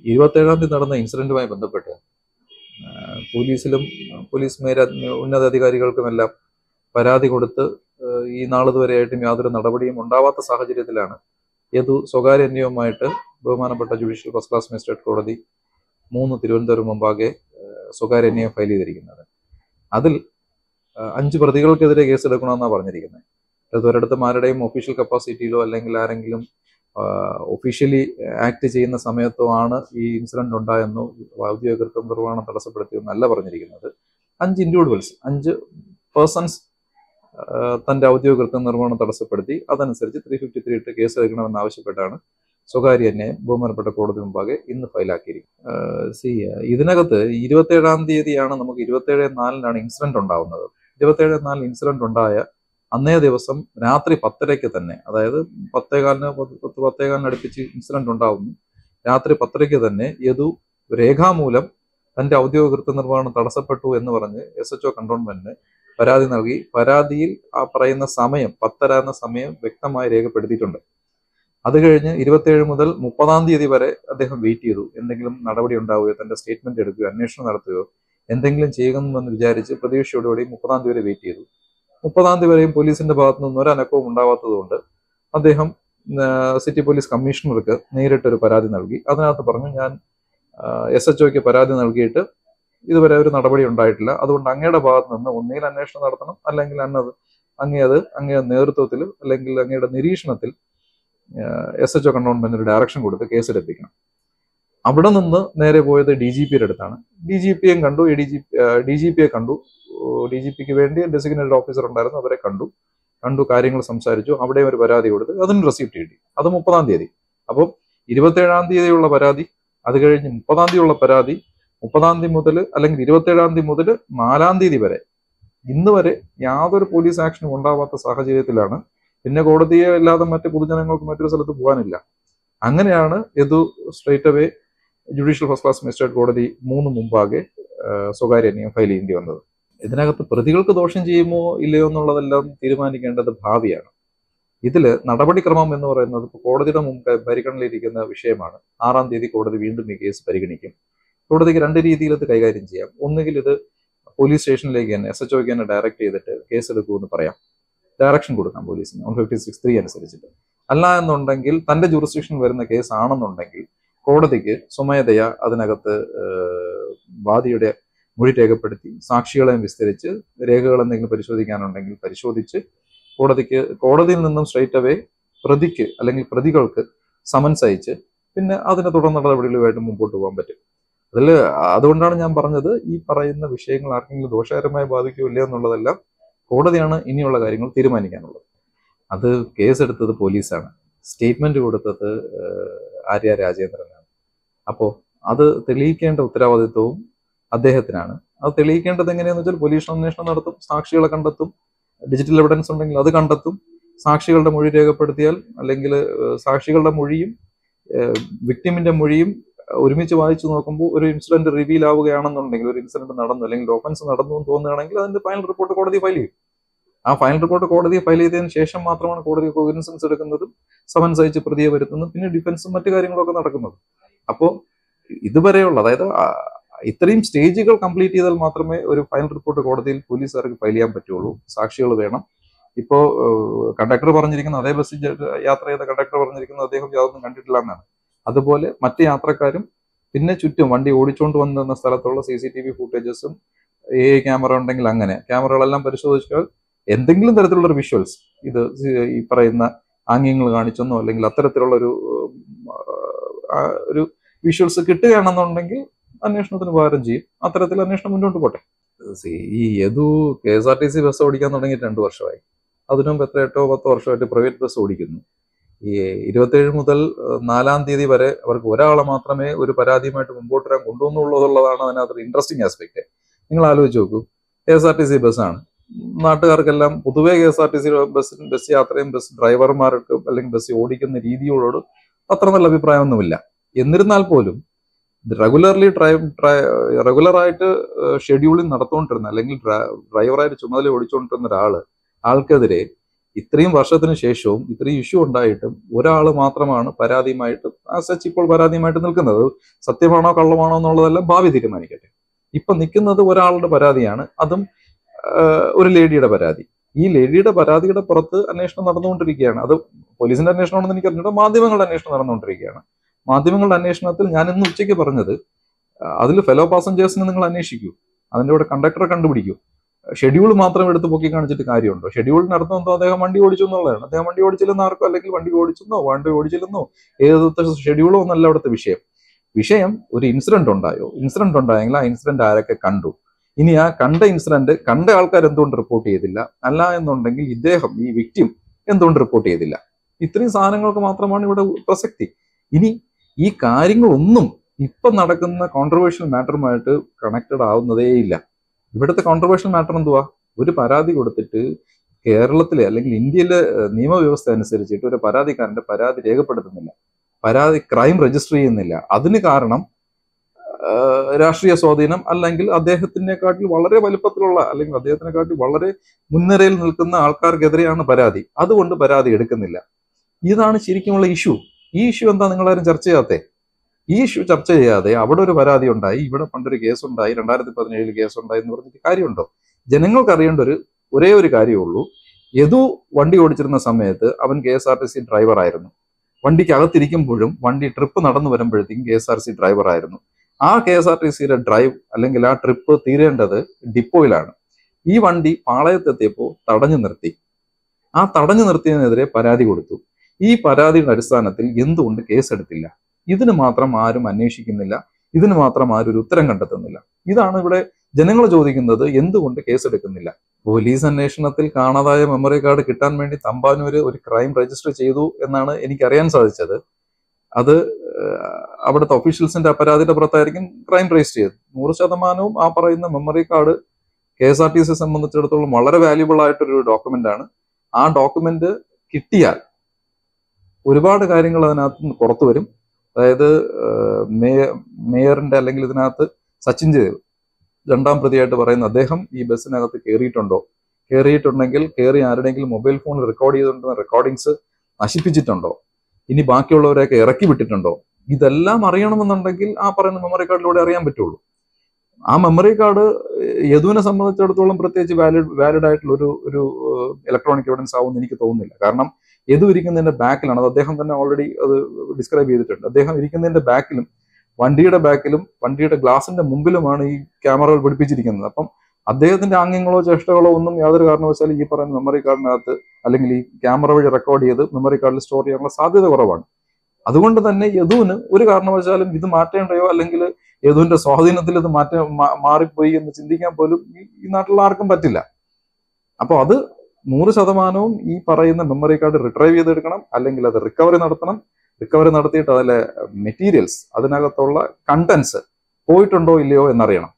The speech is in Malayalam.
ഇരുപത്തേഴാം തീയതി നടന്ന ഇൻസിഡന്റുമായി ബന്ധപ്പെട്ട് ആ, പോലീസിലും പോലീസ് മേല ഉന്നതാധികാരികൾക്കുമെല്ലാം പരാതി കൊടുത്ത് ആ, ഈ നാളിതുവരെയായിട്ടും യാതൊരു നടപടിയും ഉണ്ടാവാത്ത സാഹചര്യത്തിലാണ് യദു സ്വകാര്യ അന്യവുമായിട്ട് ബഹുമാനപ്പെട്ട ജുഡീഷ്യൽ ഫസ്റ്റ് ക്ലാസ് മജിസ്ട്രേറ്റ് കോടതി മൂന്ന് തിരുവനന്തപുരം മുമ്പാകെ ആ, സ്വകാര്യ അന്യം ഫയൽ ചെയ്തിരിക്കുന്നത് അതിൽ ആ, അഞ്ച് പ്രതികൾക്കെതിരെ കേസ് എടുക്കണമെന്നാണ് പറഞ്ഞിരിക്കുന്നത് അത് ഒരിടത്തും ആരുടെയും ഒഫീഷ്യൽ കപ്പാസിറ്റിയിലോ അല്ലെങ്കിൽ ആരെങ്കിലും ഒഫീഷ്യലി ആക്ട് ചെയ്യുന്ന സമയത്തോ ആണ് ഈ ഇൻസിഡന്റ് ഉണ്ടായെന്നോ ഔദ്യോഗിക കൃത്യം നിർവഹണം തടസ്സപ്പെടുത്തിയെന്നല്ല പറഞ്ഞിരിക്കുന്നത് അഞ്ച് ഇൻഡിവിജ്വൽസ് അഞ്ച് പേഴ്സൺസ് തന്റെ ഔദ്യോഗിക കൃത്യം നിർവഹണം തടസ്സപ്പെടുത്തി അതനുസരിച്ച് ത്രീ ഫിഫ്റ്റി ത്രീ ഇട്ട് കേസ് എടുക്കണമെന്ന് ആവശ്യപ്പെട്ടാണ് സ്വകാര്യ അന്യായം ബഹുമാനപ്പെട്ട കോടതി മുമ്പാകെ ഇന്ന് ഫയലാക്കിയിരിക്കുന്നത് സി ഇതിനകത്ത് ഇരുപത്തേഴാം തീയതിയാണ് നമുക്ക് ഇരുപത്തേഴ് നാലിനാണ് ഇൻസിഡന്റ് ഉണ്ടാവുന്നത് ഇരുപത്തേഴ് നാലിന് ഇൻസിഡന്റ് ഉണ്ടായ അന്നേ ദിവസം രാത്രി പത്തരയ്ക്ക് തന്നെ അതായത് പത്തേകാലിന് പത്ത് പത്ത് പത്തേകാലിന് അടുപ്പിച്ച് ഇൻസിഡന്റ് ഉണ്ടാവുന്നു രാത്രി പത്തരയ്ക്ക് തന്നെ യദു രേഖാമൂലം തന്റെ ഔദ്യോഗിക കൃത്യനിർവഹണം തടസ്സപ്പെട്ടു എന്ന് പറഞ്ഞ് എസ് എച്ച് ഒ കണ്ടോൺമെന്റിന് പരാതി നൽകി പരാതിയിൽ ആ പറയുന്ന സമയം പത്തര എന്ന സമയം വ്യക്തമായി രേഖപ്പെടുത്തിയിട്ടുണ്ട് അത് കഴിഞ്ഞ് ഇരുപത്തിയേഴ് മുതൽ മുപ്പതാം തീയതി വരെ അദ്ദേഹം വെയിറ്റ് ചെയ്തു എന്തെങ്കിലും നടപടി ഉണ്ടാവുകയോ തന്റെ സ്റ്റേറ്റ്മെന്റ് എടുക്കുകയോ അന്വേഷണം നടത്തുകയോ എന്തെങ്കിലും ചെയ്യുമെന്ന് വിചാരിച്ച് പ്രതീക്ഷയോടുകൂടി മുപ്പതാം തീയതി വരെ വെയിറ്റ് ചെയ്തു മുപ്പതാം തീയതി വരെയും പോലീസിന്റെ ഭാഗത്തു നിന്ന് ഒരു അനക്കവും ഉണ്ടാവാത്തതുകൊണ്ട് അദ്ദേഹം ആ, സിറ്റി പോലീസ് കമ്മീഷണർക്ക് നേരിട്ടൊരു പരാതി നൽകി അതിനകത്ത് പറഞ്ഞു ഞാൻ എസ് എച്ച് ഒക്ക് പരാതി നൽകിയിട്ട് ഇതുവരെ ഒരു നടപടി ഉണ്ടായിട്ടില്ല അതുകൊണ്ട് അങ്ങയുടെ ഭാഗത്ത് നിന്ന് ഒന്നുകിൽ അന്വേഷണം നടത്തണം അല്ലെങ്കിൽ അന്നത് അങ്ങേ അത് അങ്ങയുടെ നേതൃത്വത്തിൽ അല്ലെങ്കിൽ അങ്ങയുടെ നിരീക്ഷണത്തിൽ എസ് എച്ച് ഒ കണ്ടോൺമെന്റിന് ഡയറക്ഷൻ കൊടുത്ത് കേസെടുപ്പിക്കണം അവിടെ നിന്ന് നേരെ പോയത് ഡി ജി പിയുടെ അടുത്താണ് ഡി ജി പിയും കണ്ടു A D G D G പിയെ കണ്ടു ഡി ജി പിക്ക് വേണ്ടി ഡെസിഗ്നേറ്റഡ് ഓഫീസർ ഉണ്ടായിരുന്നു അവരെ കണ്ടു കണ്ടു കാര്യങ്ങൾ സംസാരിച്ചു അവിടെ ഒരു പരാതി കൊടുത്ത് അതിന് റെസിപ്റ്റ് കിട്ടി അത് മുപ്പതാം തീയതി അപ്പം ഇരുപത്തേഴാം തീയതിയുള്ള പരാതി അത് കഴിഞ്ഞ് മുപ്പതാം തീയതിയുള്ള പരാതി മുപ്പതാം തീയതി മുതൽ അല്ലെങ്കിൽ ഇരുപത്തേഴാം തീയതി മുതൽ നാലാം തീയതി വരെ ഇന്ന് വരെ യാതൊരു പോലീസ് ആക്ഷനും ഉണ്ടാവാത്ത സാഹചര്യത്തിലാണ് പിന്നെ കോടതിയെ അല്ലാതെ മറ്റ് പൊതുജനങ്ങൾക്ക് മറ്റൊരു സ്ഥലത്ത് പോകാനില്ല അങ്ങനെയാണ് Yadu straight away judicial first class magistrate കോടതി മൂന്ന് മുമ്പാകെ ആ, സ്വകാര്യ അന്യം ഫയൽ ചെയ്യേണ്ടി വന്നത് ഇതിനകത്ത് പ്രതികൾക്ക് ദോഷം ചെയ്യുമോ ഇല്ലയോ എന്നുള്ളതെല്ലാം തീരുമാനിക്കേണ്ടത് ഭാവിയാണ് ഇതില് നടപടിക്രമം എന്ന് പറയുന്നത് ഇപ്പോൾ കോടതിയുടെ മുമ്പ് പരിഗണനയിലിരിക്കുന്ന വിഷയമാണ് ആറാം തീയതി കോടതി വീണ്ടും ഈ കേസ് പരിഗണിക്കും കോടതിക്ക് രണ്ട് രീതിയിൽ ഇത് കൈകാര്യം ചെയ്യാം ഒന്നുകിൽ ഇത് പോലീസ് സ്റ്റേഷനിലേക്ക് തന്നെ എസ് എച്ച് ഒക്ക് തന്നെ ഡയറക്റ്റ് ചെയ്തിട്ട് കേസ് എടുക്കുമെന്ന് പറയാം ഡയറക്ഷൻ കൊടുക്കാം പോലീസിന് വൺ ഫിഫ്റ്റി സിക്സ് ത്രീ അനുസരിച്ചിട്ട് അല്ല എന്നുണ്ടെങ്കിൽ തന്റെ ജുറിസ്ഡിക്ഷൻ വരുന്ന കേസ് ആണെന്നുണ്ടെങ്കിൽ കോടതിക്ക് സ്വമേധയ അതിനകത്ത് ഏഹ്, വാദിയുടെ മൊഴി രേഖപ്പെടുത്തി സാക്ഷികളെയും വിസ്തരിച്ച് രേഖകൾ എന്തെങ്കിലും പരിശോധിക്കാനുണ്ടെങ്കിൽ പരിശോധിച്ച് കോടതിക്ക് കോടതിയിൽ നിന്നും സ്ട്രൈറ്റ് അവേ പ്രതിക്ക് അല്ലെങ്കിൽ പ്രതികൾക്ക് സമൻസ് അയച്ച് പിന്നെ അതിന് തുടർ നടപടികളുമായിട്ട് മുമ്പോട്ട് പോകാൻ പറ്റും അതിൽ അതുകൊണ്ടാണ് ഞാൻ പറഞ്ഞത് ഈ പറയുന്ന വിഷയങ്ങൾ ആർക്കെങ്കിലും ദോഷകരമായി ബാധിക്കില്ല എന്നുള്ളതെല്ലാം കോടതിയാണ് ഇനിയുള്ള കാര്യങ്ങൾ തീരുമാനിക്കാനുള്ളത് അത് കേസെടുത്തത് പോലീസാണ് സ്റ്റേറ്റ്മെന്റ് കൊടുത്തത് ഏഹ്, ആര്യ രാജേന്ദ്രനാണ് അപ്പോൾ അത് തെളിയിക്കേണ്ട ഉത്തരവാദിത്വവും അദ്ദേഹത്തിനാണ് അത് തെളിയിക്കേണ്ടത് എങ്ങനെയാന്ന് വെച്ചാൽ പോലീസ് അന്വേഷണം നടത്തും സാക്ഷികളെ കണ്ടെത്തും ഡിജിറ്റൽ എവിഡൻസ് ഉണ്ടെങ്കിൽ അത് കണ്ടെത്തും സാക്ഷികളുടെ മൊഴി രേഖപ്പെടുത്തിയാൽ അല്ലെങ്കിൽ ഏഹ്, സാക്ഷികളുടെ മൊഴിയും വിക്ടിമിന്റെ മൊഴിയും ഒരുമിച്ച് വായിച്ചു നോക്കുമ്പോൾ ഒരു ഇൻസിഡന്റ് റിവീൽ ആവുകയാണെന്നുണ്ടെങ്കിൽ ഒരു ഇൻസിഡന്റ് നടന്നു അല്ലെങ്കിൽ ഓഫൻസ് നടന്നു എന്ന് തോന്നുകയാണെങ്കിൽ അതിന്റെ ഫൈനൽ റിപ്പോർട്ട് കോടതി ഫയൽ ചെയ്യും ആ ഫൈനൽ റിപ്പോർട്ട് കോടതി ഫയൽ ചെയ്തതിന് ശേഷം മാത്രമാണ് കോടതി കോഗ്നിസൻസ് എടുക്കുന്നതും സമൻസ് അയച്ച് പ്രതിയെ വരുത്തുന്നതും പിന്നെ ഡിഫൻസും മറ്റു കാര്യങ്ങളൊക്കെ നടക്കുന്നത് അപ്പോൾ ഇതുവരെയുള്ള അതായത് ആ, ഇത്രയും സ്റ്റേജുകൾ കംപ്ലീറ്റ് ചെയ്താൽ മാത്രമേ ഒരു ഫൈനൽ റിപ്പോർട്ട് കോടതിയിൽ പോലീസുകാർക്ക് ഫയൽ ചെയ്യാൻ പറ്റുള്ളൂ സാക്ഷികൾ വേണം ഇപ്പോ കണ്ടക്ടർ പറഞ്ഞിരിക്കുന്ന അതേ ബസ്സിൽ യാത്ര ചെയ്ത കണ്ടക്ടർ പറഞ്ഞിരിക്കുന്നത് അദ്ദേഹം യാതൊന്നും കണ്ടിട്ടില്ല എന്നാണ് അതുപോലെ മറ്റ് യാത്രക്കാരും പിന്നെ ചുറ്റും വണ്ടി ഓടിച്ചുകൊണ്ട് വന്നിരുന്ന സ്ഥലത്തുള്ള സി സി ടി വി ഫുട്ടേജസും എ ക്യാമറ ഉണ്ടെങ്കിൽ അങ്ങനെ ക്യാമറകളെല്ലാം പരിശോധിച്ചാൽ എന്തെങ്കിലും തരത്തിലുള്ള ഒരു വിഷ്വൽസ് ഇത് ഈ പറയുന്ന ആംഗ്യങ്ങൾ കാണിച്ചെന്നോ അല്ലെങ്കിൽ അത്തരത്തിലുള്ള ഒരു ഉം, ആ, ഒരു വിഷ്വൽസ് കിട്ടുകയാണെന്നുണ്ടെങ്കിൽ അന്വേഷണത്തിന് ഉപകാരം ചെയ്യും അത്തരത്തിൽ അന്വേഷണം മുന്നോട്ട് പോട്ടെ See, ഈ Yadu K S R T C bus ഓടിക്കാൻ തുടങ്ങിയിട്ട് രണ്ട് വർഷമായി അതിനു മുമ്പ് എത്ര എട്ടോ പത്തോ വർഷമായിട്ട് പ്രൈവറ്റ് ബസ് ഓടിക്കുന്നു ഈ ഇരുപത്തേഴ് മുതൽ ഏഹ്, നാലാം തീയതി വരെ അവർക്ക് ഒരാളെ മാത്രമേ ഒരു പരാതിയുമായിട്ട് മുമ്പോട്ട് വരാൻ കൊണ്ടുവന്നുള്ളതുള്ളതാണ് അതിനകത്തൊരു ഇൻട്രസ്റ്റിംഗ് ആസ്പെക്ട് നിങ്ങൾ ആലോചിച്ച് നോക്കൂ K S R T C ബസ്സാണ് നാട്ടുകാർക്കെല്ലാം പൊതുവേ K S R T C bus bus യാത്രയും ബസ് ഡ്രൈവർമാർക്ക് അല്ലെങ്കിൽ ബസ് ഓടിക്കുന്ന രീതിയോട് അത്ര നല്ല അഭിപ്രായമൊന്നുമില്ല എന്നിരുന്നാൽ പോലും റെഗുലർലി റെഗുലറായിട്ട് ഷെഡ്യൂളിംഗ് നടത്തുകൊണ്ടിരുന്ന അല്ലെങ്കിൽ ഡ്രൈവറായിട്ട് ചുമതല ഓടിച്ചുകൊണ്ടിരുന്ന ഒരാള് ആൾക്കെതിരെ ഇത്രയും വർഷത്തിന് ശേഷവും ഇത്രയും ഇഷ്യൂ ഉണ്ടായിട്ടും ഒരാൾ മാത്രമാണ് പരാതിയുമായിട്ട് ആ സച്ച് ഇപ്പോൾ പരാതിയുമായിട്ട് നിൽക്കുന്നത് അത് സത്യമാണോ കള്ളമാണോ എന്നുള്ളതെല്ലാം ഭാവി തീരുമാനിക്കട്ടെ ഇപ്പൊ നിൽക്കുന്നത് ഒരാളുടെ പരാതിയാണ് അതും ആഹ്, ഒരു ലേഡിയുടെ പരാതി ഈ ലേഡിയുടെ പരാതിയുടെ പുറത്ത് അന്വേഷണം നടന്നുകൊണ്ടിരിക്കുകയാണ് അത് പോലീസിന്റെ അന്വേഷണമാണെന്ന് എനിക്ക് അറിഞ്ഞിട്ട് മാധ്യമങ്ങളുടെ അന്വേഷണം നടന്നുകൊണ്ടിരിക്കുകയാണ് മാധ്യമങ്ങളുടെ അന്വേഷണത്തിൽ ഞാൻ ഇന്ന് ഉച്ചയ്ക്ക് പറഞ്ഞത് അതിൽ ഫെലോ പാസഞ്ചേഴ്സിനെ നിങ്ങൾ അന്വേഷിക്കൂ അതിന്റെ കൂടെ കണ്ടക്ടറെ കണ്ടുപിടിക്കൂ ഷെഡ്യൂൾ മാത്രം എടുത്ത് പൊക്കി കാണിച്ചിട്ട് കാര്യമുണ്ടോ ഷെഡ്യൂളിനർത്ഥം എന്തോ അദ്ദേഹം വണ്ടി ഓടിച്ചു എന്നുള്ളതാണ് അദ്ദേഹം വണ്ടി ഓടിച്ചില്ലെന്ന് ആർക്കോ അല്ലെങ്കിൽ വണ്ടി ഓടിച്ചെന്നോ വണ്ടി ഓടിച്ചില്ലെന്നോ ഏതൊക്കെ ഷെഡ്യൂളോ എന്നല്ല അവിടുത്തെ വിഷയം വിഷയം ഒരു ഇൻസിഡന്റ് ഉണ്ടായോ ഇൻസിഡന്റ് ഉണ്ടായെങ്കിൽ ആ ഇൻസിഡന്റ് ആരൊക്കെ കണ്ടു ഇനി ആ കണ്ട ഇൻസിഡന്റ് കണ്ട ആൾക്കാർ എന്തുകൊണ്ട് റിപ്പോർട്ട് ചെയ്തില്ല അല്ല എന്നുണ്ടെങ്കിൽ ഇദ്ദേഹം ഈ വിക്ടിം എന്തുകൊണ്ട് റിപ്പോർട്ട് ചെയ്തില്ല ഇത്രയും സാധനങ്ങൾക്ക് മാത്രമാണ് ഇവിടെ പ്രസക്തി ഇനി ഈ കാര്യങ്ങളൊന്നും ഇപ്പം നടക്കുന്ന കോൺട്രവേഴ്ഷ്യൽ മാറ്ററുമായിട്ട് കണക്റ്റഡ് ആവുന്നതേയില്ല ഇവിടുത്തെ കോൺട്രവേഴ്ഷ്യൽ മാറ്റർ എന്തുവാ ഒരു പരാതി കൊടുത്തിട്ട് കേരളത്തിലെ അല്ലെങ്കിൽ ഇന്ത്യയിലെ ഏഹ്, നിയമവ്യവസ്ഥ അനുസരിച്ചിട്ട് ഒരു പരാതിക്കാരന്റെ പരാതി രേഖപ്പെടുത്തുന്നില്ല പരാതി ക്രൈം രജിസ്റ്റർ ചെയ്യുന്നില്ല അതിന് കാരണം ആഹ്, രാഷ്ട്രീയ സ്വാധീനം അല്ലെങ്കിൽ അദ്ദേഹത്തിനെക്കാട്ടിൽ വളരെ വലുപ്പത്തിലുള്ള അല്ലെങ്കിൽ അദ്ദേഹത്തിനെക്കാട്ടിൽ വളരെ മുൻനിരയിൽ നിൽക്കുന്ന ആൾക്കാർക്കെതിരെയാണ് പരാതി അതുകൊണ്ട് പരാതി എടുക്കുന്നില്ല ഇതാണ് ശരിക്കുമുള്ള ഇഷ്യൂ ഈ ഇഷ്യൂ എന്താ നിങ്ങളാരും ചർച്ച ചെയ്യാത്തേ ഈ ഇഷ്യൂ ചർച്ച ചെയ്യാതെ അവിടെ ഒരു പരാതി ഉണ്ടായി ഇവിടെ പണ്ടൊരു കേസ് ഉണ്ടായി രണ്ടായിരത്തി പതിനേഴിൽ കേസ് ഉണ്ടായി എന്ന് പറഞ്ഞിട്ട് കാര്യമുണ്ടോ ജനങ്ങൾക്ക് അറിയേണ്ട ഒരു ഒരേ ഒരു കാര്യമേ ഉള്ളൂ യദു വണ്ടി ഓടിച്ചിരുന്ന സമയത്ത് അവൻ K S R T C driver ആയിരുന്നു വണ്ടിക്ക് അകത്തിരിക്കുമ്പോഴും വണ്ടി ട്രിപ്പ് നടന്നു വരുമ്പോഴത്തേക്കും K S R C driver ആയിരുന്നു ആ കെ എസ് ആർ ടി സിയുടെ ഡ്രൈവ് അല്ലെങ്കിൽ ആ ട്രിപ്പ് തീരേണ്ടത് ഡിപ്പോയിലാണ് ഈ വണ്ടി പാളയത്തെത്തിയപ്പോൾ തടഞ്ഞു നിർത്തി ആ തടഞ്ഞു നിർത്തിയതിനെതിരെ പരാതി കൊടുത്തു ഈ പരാതിയുടെ അടിസ്ഥാനത്തിൽ എന്തുകൊണ്ട് കേസെടുത്തില്ല ഇതിന് മാത്രം ആരും അന്വേഷിക്കുന്നില്ല ഇതിന് മാത്രം ആരും ഒരു ഉത്തരം കണ്ടെത്തുന്നില്ല ഇതാണ് ഇവിടെ ജനങ്ങൾ ചോദിക്കുന്നത് എന്തുകൊണ്ട് കേസെടുക്കുന്നില്ല പോലീസ് അന്വേഷണത്തിൽ കാണാതായ മെമ്മറി കാർഡ് കിട്ടാൻ വേണ്ടി തമ്പാനൂര് ഒരു ക്രൈം രജിസ്റ്റർ ചെയ്തു എന്നാണ് എനിക്ക് അറിയാൻ സാധിച്ചത് അത് ഏഹ്, അവിടുത്തെ ഒഫീഷ്യൽസിന്റെ പരാതിയുടെ പുറത്തായിരിക്കും ക്രൈം രജിസ്റ്റർ ചെയ്തത് നൂറ് ശതമാനവും ആ പറയുന്ന memory card K S R T C സംബന്ധിച്ചിടത്തോളം വളരെ വാല്യുബിൾ ആയിട്ടൊരു ഡോക്യുമെന്റ് ആണ് ആ ഡോക്യുമെന്റ് കിട്ടിയാൽ ഒരുപാട് കാര്യങ്ങൾ അതിനകത്ത് നിന്ന് പുറത്തു വരും അതായത് ഏഹ്, മേയ- മേയറിന്റെ അല്ലെങ്കിൽ ഇതിനകത്ത് സച്ചിൻ ദേവ് രണ്ടാം പ്രതിയായിട്ട് പറയുന്ന അദ്ദേഹം ഈ ബസ്സിനകത്ത് കയറിയിട്ടുണ്ടോ കയറിയിട്ടുണ്ടെങ്കിൽ കയറി ആരുടെയെങ്കിലും മൊബൈൽ ഫോണിൽ റെക്കോർഡ് ചെയ്തിട്ടുണ്ടെന്ന റെക്കോർഡിങ്സ് നശിപ്പിച്ചിട്ടുണ്ടോ ഇനി ബാക്കിയുള്ളവരെയൊക്കെ ഇറക്കി വിട്ടിട്ടുണ്ടോ ഇതെല്ലാം അറിയണമെന്നുണ്ടെങ്കിൽ ആ പറയുന്ന മെമ്മറി കാർഡിലൂടെ അറിയാൻ പറ്റുള്ളൂ ആ മെമ്മറി കാർഡ് യദുവിനെ സംബന്ധിച്ചിടത്തോളം പ്രത്യേകിച്ച് വാലിഡ് വാലിഡ് ആയിട്ടുള്ള ഒരു ഒരു ഇലക്ട്രോണിക് എവിഡൻസ് ആവുമെന്ന് എനിക്ക് തോന്നുന്നില്ല കാരണം യദു ഇരിക്കുന്നതിന്റെ ബാക്കിലാണ് അത് അദ്ദേഹം തന്നെ ഓൾറെഡി അത് ഡിസ്ക്രൈബ് ചെയ്തിട്ടുണ്ട് അദ്ദേഹം ഇരിക്കുന്നതിന്റെ ബാക്കിലും വണ്ടിയുടെ ബാക്കിലും വണ്ടിയുടെ ഗ്ലാസിന്റെ മുമ്പിലുമാണ് ഈ ക്യാമറകൾ പിടിപ്പിച്ചിരിക്കുന്നത് അപ്പം അദ്ദേഹത്തിന്റെ ആംഗ്യങ്ങളോ ചേഷ്ടകളോ ഒന്നും യാതൊരു കാരണവശാലും ഈ പറയുന്ന മെമ്മറി കാർഡിനകത്ത് അല്ലെങ്കിൽ ഈ ക്യാമറ വഴി റെക്കോർഡ് ചെയ്ത് മെമ്മറി കാർഡിൽ സ്റ്റോർ ചെയ്യാനുള്ള സാധ്യത കുറവാണ് അതുകൊണ്ട് തന്നെ യദുവിന് ഒരു കാരണവശാലും ഇത് മാറ്റേണ്ടയോ അല്ലെങ്കിൽ യദുവിന്റെ സ്വാധീനത്തിൽ ഇത് മാറ്റ മാ- മാറിപ്പോയി എന്ന് ചിന്തിക്കാൻ പോലും ഈ- ഈ നാട്ടിലുള്ള ആർക്കും പറ്റില്ല അപ്പോൾ അത് നൂറ് ശതമാനവും ഈ പറയുന്ന മെമ്മറി കാർഡ് റിട്രൈവ് ചെയ്തെടുക്കണം അല്ലെങ്കിൽ അത് റിക്കവറി നടത്തണം റിക്കവറി നടത്തിയിട്ട് അതിലെ മെറ്റീരിയൽസ് അതിനകത്തുള്ള കണ്ടൻസ് പോയിട്ടുണ്ടോ ഇല്ലയോ എന്നറിയണം